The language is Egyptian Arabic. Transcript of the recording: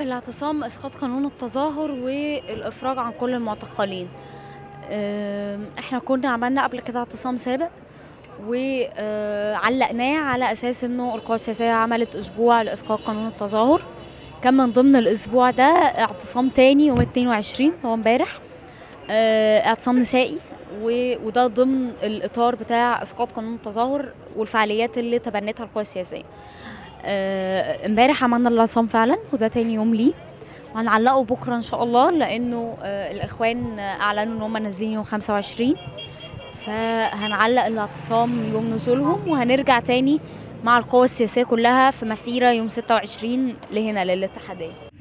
الاعتصام اسقاط قانون التظاهر والافراج عن كل المعتقلين أم، احنا كنا عملنا قبل كده اعتصام سابق وعلقناه على اساس انه القوى السياسيه عملت اسبوع لاسقاط قانون التظاهر كان من ضمن الاسبوع ده اعتصام تاني يوم 22 هو امبارح آه، اعتصام نسائي و- وده ضمن الاطار بتاع اسقاط قانون التظاهر والفعاليات اللي تبنتها القوى السياسيه آه، امبارح عملنا الاعتصام فعلا وده تاني يوم ليه وهنعلقه بكره ان شاء الله لانه آه، الاخوان اعلنوا ان هم نازلين يوم 25 فهنعلق الاعتصام يوم نزولهم وهنرجع تاني مع القوى السياسيه كلها في مسيره يوم 26 لهنا للاتحاديه